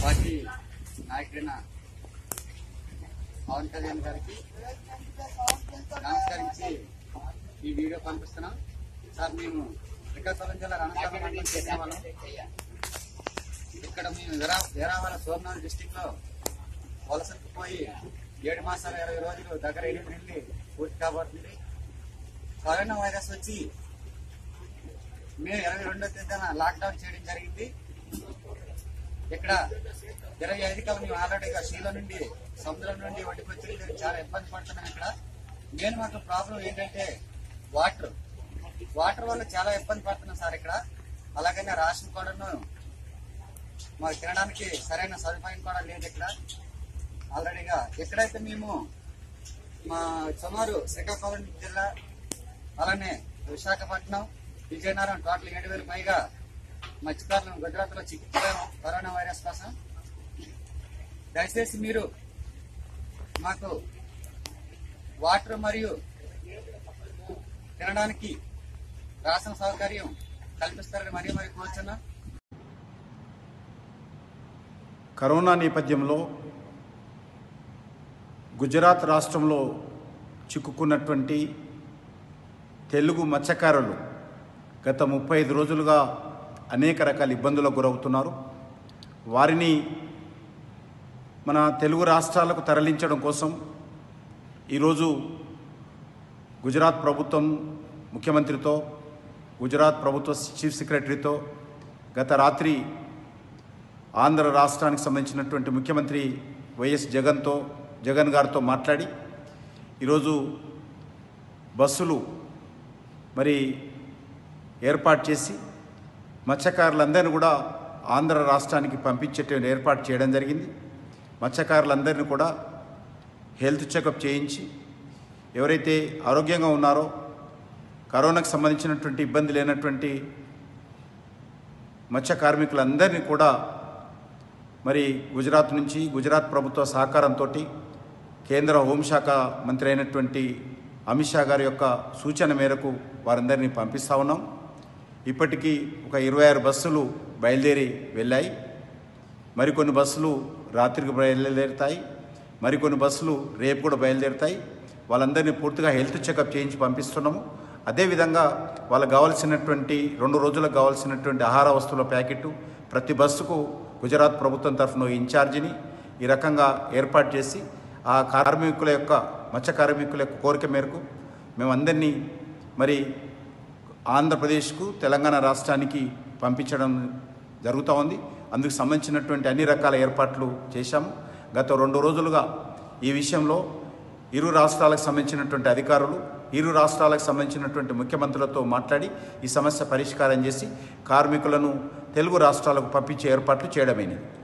party నాయకుడైన పవన్ కళ్యాణ్ గారికి నమస్కరించి ఈ వీడియో పంపిస్తున్నాం సార్ మేము శ్రీకాకుళం జిల్లా రణస్థలం మండలం చేసిన వాళ్ళం ఇక్కడ మేము వీరా వీరావాల సోమనాథ్ డిస్టిక్ లో వలసకు పోయి ఏడు మాసాలు ఇరవై రోజులు దగ్గర ఎనిమిది నెలలు పూర్తి కాబోతుంది కరోనా వైరస్ వచ్చి మే ఇరవై రెండో తేదీన లాక్డౌన్ చేయడం జరిగింది ఇక్కడ ఇరవై ఐదు కల్లా మేము ఆల్రెడీగా శీల నుండి సముద్రం నుండి ఒడ్డుకొచ్చి చాలా ఇబ్బంది పడుతున్నాం ఇక్కడ మెయిన్ మాకు ప్రాబ్లం ఏంటంటే వాటర్ వాటర్ వల్ల చాలా ఇబ్బంది పడుతున్నాం సార్ ఇక్కడ అలాగనే రేషన్ కూడాను మాకు తినడానికి సరైన సదుపాయం కూడా లేదు ఇక్కడ ఆల్రెడీగా ఎక్కడైతే మేము మా సుమారు శ్రీకాకుళం జిల్లా అలానే విశాఖపట్నం విజయనగరం టోటల్ ఏడు వేల పైగా మత్స్యకారులను గుజరాత్ లో చికిత్సలేము కరోనా వైరస్ కోసం దయచేసి మీరు మాకు వాటర్ మరియు తినడానికి రాసిన సౌకర్యం కల్పిస్తారని మరీ మరి కోరుచున్నాం కరోనా నేపథ్యంలో గుజరాత్ రాష్ట్రంలో చిక్కుకున్నటువంటి తెలుగు మత్స్యకారులు గత ముప్పై ఐదు రోజులుగా అనేక రకాల ఇబ్బందులకు గురవుతున్నారు వారిని మన తెలుగు రాష్ట్రాలకు తరలించడం కోసం ఈరోజు గుజరాత్ ప్రభుత్వం ముఖ్యమంత్రితో గుజరాత్ ప్రభుత్వ చీఫ్ సెక్రటరీతో గత రాత్రి ఆంధ్ర రాష్ట్రానికి సంబంధించినటువంటి ముఖ్యమంత్రి వైఎస్ జగన్తో జగన్ గారితో మాట్లాడి ఈరోజు బస్సులు మరి ఏర్పాటు చేసి మత్స్యకారులందరినీ కూడా ఆంధ్ర రాష్ట్రానికి పంపించేటువంటి ఏర్పాటు చేయడం జరిగింది మత్స్యకారులందరినీ కూడా హెల్త్ చెకప్ చేయించి ఎవరైతే ఆరోగ్యంగా ఉన్నారో కరోనాకు సంబంధించినటువంటి ఇబ్బంది లేనటువంటి మత్స్య కార్మికులందరినీ కూడా మరి గుజరాత్ నుంచి గుజరాత్ ప్రభుత్వ సహకారంతో కేంద్ర హోంశాఖ మంత్రి అయినటువంటి అమిత్ షా గారి యొక్క సూచన మేరకు వారందరినీ పంపిస్తా ఉన్నాం ఇప్పటికీ ఒక ఇరవై ఆరు బస్సులు బయలుదేరి వెళ్ళాయి మరికొన్ని బస్సులు రాత్రికి బయలుదేరుతాయి మరికొన్ని బస్సులు రేపు కూడా బయలుదేరుతాయి వాళ్ళందరినీ పూర్తిగా హెల్త్ చెకప్ చేయించి పంపిస్తున్నాము అదేవిధంగా వాళ్ళకి కావాల్సినటువంటి రెండు రోజులకు కావాల్సినటువంటి ఆహార వస్తువుల ప్యాకెట్ ప్రతి బస్సుకు గుజరాత్ ప్రభుత్వం తరఫున ఇన్ఛార్జిని ఈ రకంగా ఏర్పాటు చేసి ఆ కార్మికుల యొక్క మత్స్య కార్మికుల యొక్క కోరిక మేరకు మేమందరినీ మరి ఆంధ్రప్రదేశ్కు తెలంగాణ రాష్ట్రానికి పంపించడం జరుగుతూ ఉంది అందుకు సంబంధించినటువంటి అన్ని రకాల ఏర్పాట్లు చేశాము గత రెండు రోజులుగా ఈ విషయంలో ఇరు రాష్ట్రాలకు సంబంధించినటువంటి అధికారులు ఇరు రాష్ట్రాలకు సంబంధించినటువంటి ముఖ్యమంత్రులతో మాట్లాడి ఈ సమస్య పరిష్కారం చేసి కార్మికులను తెలుగు రాష్ట్రాలకు పంపించే ఏర్పాట్లు చేయడమైనది